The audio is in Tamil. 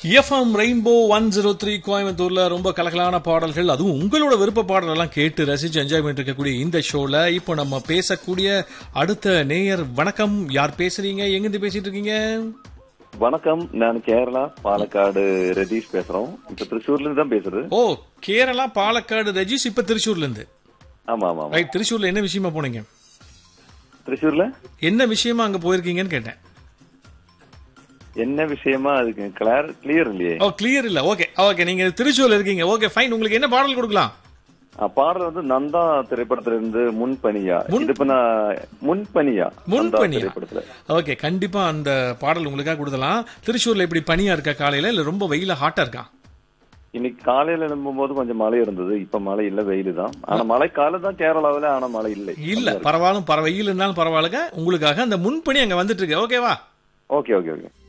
FM Rainbow one zero three கோயம்புத்தூர்ல ரொம்ப கலகலான பாடல்கள் அதுவும் உங்களோட விருப்ப பாடலெல்லாம் கேட்டு ரசிச்சு என்ஜாய் பண்ணிட்டு இருக்கக்கூடிய இந்த ஷோல இப்போ நம்ம பேசக்கூடிய அடுத்த நேயர் வணக்கம் யார் பேசுறீங்க எங்கிருந்து பேசிட்டு இருக்கீங்க வணக்கம் நான் கேரளா பாலக்காடு ரதீஷ் பேசுறோம் இப்ப திருச்சூர்ல இருந்து தான் பேசுறது ஓ கேரளா பாலக்காடு ரஜிஷ் இப்ப திருச்சூர்ல இருந்து ஆமா ஆமா ஆமா ரைட் திருச்சூர்ல என்ன விஷயமா போனீங்க திருச்சூர்ல என்ன விஷயமா அங்க போயிருக்கீங்கன்னு கேட்டேன் என்ன விஷயமா அதுக்கு கிளியர் கிளியர் இல்லையே ஓ கிளியர் இல்ல ஓகே ஓகே நீங்க திருச்சூர்ல இருக்கீங்க ஓகே ஃபைன் உங்களுக்கு என்ன பாடல் கொடுக்கலாம் ஆ, பாடுறது வந்து நந்தா திரைப்படத்துல இருந்து முன்பனியா இது இப்ப நான் முன்பனியா நந்தா முன்பனியா? திரைப்படத்துல ஓகே கண்டிப்பா அந்த பாடல் உங்களுக்காக கொடுக்கலாம் திருச்சூர்ல இப்படி பனியா இருக்கா காலையில இல்ல ரொம்ப வெயில ஹாட்டா இருக்கா இன்னைக்கு காலையில எழும்பும்போது கொஞ்சம் மழை இருந்தது இப்ப மழை இல்ல வெயிலு தான் ஆனா மழை காலம் தான் கேரளாவில ஆனா மழை இல்லை இல்ல பரவாயில்ல பரவ வெயில் இருந்தாலும் பரவாயில்ல உங்களுக்காக அந்த முன்பணி அங்க வந்துட்டு இருக்கு ஓகேவா ஓகே ஓகே ஓகே